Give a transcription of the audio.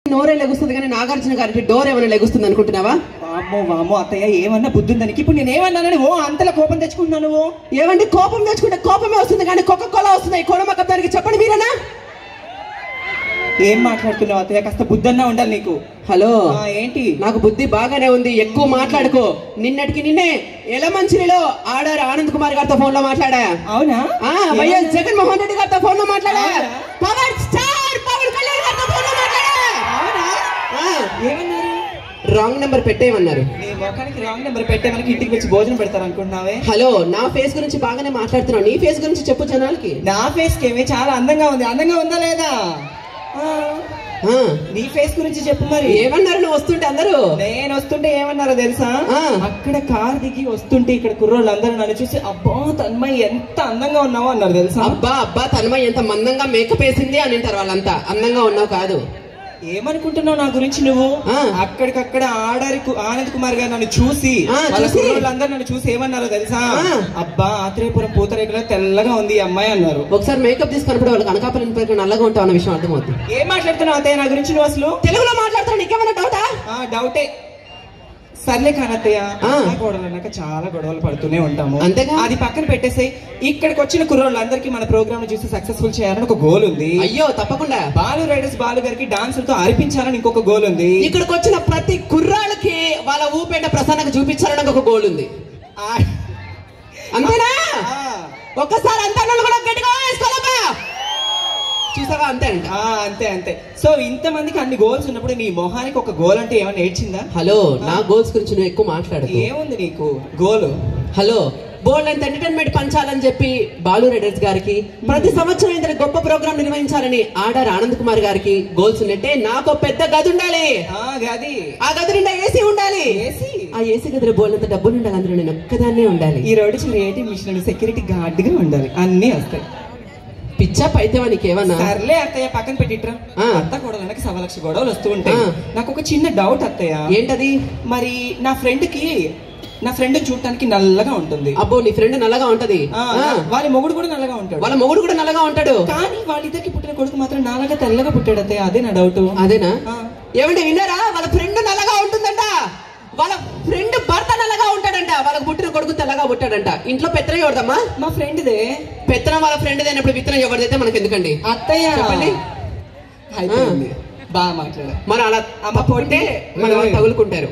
నోరే లెగుస్తుంది కానీ నాగార్జున గారికి డోర్ ఏమైనా లెగుస్తుంది అనుకుంటున్నావా వామ్మో వామ్మో అత్తయ్య ఏమన్నా బుద్ధి ఉందానికి ఇప్పుడు నేను ఏమన్నానని ఓ అంతలా కోపం తెచ్చుకుంటున్నాను నువ్వు ఏమండి కోపం తెచ్చుకుంటే కోపమే వస్తుంది కానీ కుక్క కోలా వస్తుంది కోడమక్క దానికి చెప్పండి మీరేనా ఏం మాట్లాడుతున్నావు అత్తయ్య కాస్త బుద్ధన్నా ఉండాలి నీకు హలో ఆ, ఏంటి నాకు బుద్ధి బాగానే ఉంది ఎక్కువ మాట్లాడుకో నిన్నటికి నిన్నే ఎలమంచిలిలో ఆడారు ఆనంద్ కుమార్ గారితో ఫోన్ లో మాట్లాడా అవునా ఆ, వైఎస్ జగన్మోహన్ రెడ్డి గారితో ఫోన్ లో మాట్లాడా అవునా? పవర్ స్టార్ పవన్ కళ్యాణ్ గారితో ఫోన్ లో మాట్లాడా అవునా ఆ, ఏమన్నారు రాంగ్ నెంబర్ పెట్టేయమన్నారు నీ ముఖానికి రాంగ్ నెంబర్ పెట్టే మనకి ఇంటికి వచ్చి భోజనం పెడతారు అనుకుంటున్నావే హలో నా ఫేస్ గురించి బాగానే మాట్లాడుతున్నావు నీ ఫేస్ గురించి చెప్పు జనాలకి నా ఫేస్ కేమే చాలా అందంగా ఉంది అందంగా ఉందా లేదా ఆ, ఆ, నీ ఫేస్ గురించి చెప్పు మరి ఏమన్నారు నువ్వు వస్తుంటే అందరూ నేను వస్తుంటే ఏమన్నారో తెలుసా ఆ. అక్కడ కార్ దిగి వస్తుంటే ఇక్కడ కుర్రోళ్ళు అందరూ నన్ను చూసి అబ్బా తన్మయ్ ఎంత అందంగా ఉన్నావో అన్నారు తెలుసా అబ్బా అబ్బా తన్మయ్ ఎంత మందంగా మేకప్ వేసింది అని అంటారు వాళ్ళంతా అందంగా ఉన్నావు కాదు ఏమనుకుంటున్నావు నా గురించి నువ్వు ఆ. అక్కడికక్కడ ఆడారి కు- ఆనంద్ కుమార్ గారు నన్ను చూసి ఆ, వాళ్ళ చూసి? కుర్రోళ్ళందరూ నన్ను చూసి ఏమన్నారో తెలుసా ఆ. అబ్బా ఆత్రేయపురం పూతరేకులో తెల్లగా ఉంది ఈ అమ్మాయి అన్నారు ఒకసారి మేకప్ తీసుకున్నప్పుడు వాళ్ళకి అనకాపల్లి పేరు నల్లగా ఉంటావు అన్న విషయం అర్థమవుతుంది ఏం మాట్లాడుతున్నావు అత్తయ్య నా గురించి నువ్వు అసలు తెలుగులో మాట్లాడుతావు నీకేమైనా డౌటా ఆ డౌటే సర్లే కానత్తయ్య ఆ. అన్న గొడవలు అన్నాక చాలా గొడవలు పడుతూనే ఉంటాము అంతేగా? అది పక్కన పెట్టేసి ఇక్కడికి వచ్చిన కుర్రోళ్ళందరికీ మన ప్రోగ్రామ్ చూసి సక్సెస్ఫుల్ చేయాలని ఒక గోల్ ఉంది అయ్యో తప్పకుండా బాలు రైడర్స్ బాలు గారికి డాన్సులతో అర్పించాలని ఇంకొక గోల్ ఉంది ఇక్కడికి వచ్చిన ప్రతి కుర్రాళ్ళకి వాళ్ళ ఊపేట ప్రసన్నకు చూపించాలని ఒక గోల్ ఉంది ఆ, అంతేనా ఆ, ఒక్కసారి అంతా నన్ను కూడా గట్టిగా వేసుకోలేపా చూసావా అంతే అంట ఆ, అంతే అంతే సో ఇంత మందికి అన్ని గోల్స్ ఉన్నప్పుడు నీ మొహానికి ఒక గోల్ అంటే ఏమైనా ఏడ్చిందా హలో నా గోల్స్ గురించి నువ్వు ఎక్కువ మాట్లాడదు ఏముంది నీకు గోల్ హలో బోల్డ్ అంత ఎంటర్టైన్మెంట్ పంచాలని చెప్పి బాలు రెడర్స్ గారికి ప్రతి సంవత్సరం ఇంత గొప్ప ప్రోగ్రామ్ నిర్వహించాలని ఆడార్ ఆనంద్ కుమార్ గారికి గోల్స్ ఉన్నట్టే నాకు పెద్ద గది ఉండాలి ఆ, గది ఆ గది నిండా ఏసీ ఉండాలి ఏసీ ఆ ఏసీ గదిలో బోల్డంత డబ్బులు ఉండాలి అందులో నేను ఒక్కదాన్నే ఉండాలి ఈ రోడ్డు చిన్న ఏటీఎం మిషన్ సెక్యూరిటీ గార్డ్ గా ఉండాలి అన్ని వస్తాయి పిచ్చా పైతేవా నీకేమన్నా సర్లే అత్తయ్య పక్కన పెట్టిట్రా ఆ. అత్త గొడవలకి సవ లక్ష గొడవలు వస్తూ ఉంటాయి ఆ. నాకు ఒక చిన్న డౌట్ అత్తయ్య ఏంటది మరి నా ఫ్రెండ్ కి నా ఫ్రెండ్ చూడటానికి నల్లగా ఉంటుంది అబ్బో నీ ఫ్రెండ్ నల్లగా ఉంటది ఆ, ఆ, వాళ్ళ మొగుడు కూడా నల్లగా ఉంటాడు వాళ్ళ మొగుడు కూడా నల్లగా ఉంటాడు కానీ వాళ్ళిద్దరికి పుట్టిన కొడుకు మాత్రం నాలాగా తెల్లగా పుట్టాడు అత్తయ్య అదే నా డౌట్ అదేనా ఆ. ఏమండి విన్నారా వాళ్ళ ఫ్రెండ్ నల్లగా ఉంటుందంట వాళ్ళ ఫ్రెండ్ భర్త నల్లగా ఉంటాడంట వాళ్ళకి పుట్టిన కొడుకు తెల్లగా పుట్టాడంట ఇంట్లో పెత్తనం ఎవరిదమ్మా మా ఫ్రెండ్దే పెత్తనం వాళ్ళ ఫ్రెండ్ అయినప్పుడు విత్తనం ఎవరిదైతే మనకి ఎందుకండి అత్తయ్య చెప్పండి. అయిపోయింది బాగా మాట్లాడా మరి అలా అమ్మ తప్పుంటే పొట్టి. మనం తగులుకుంటారు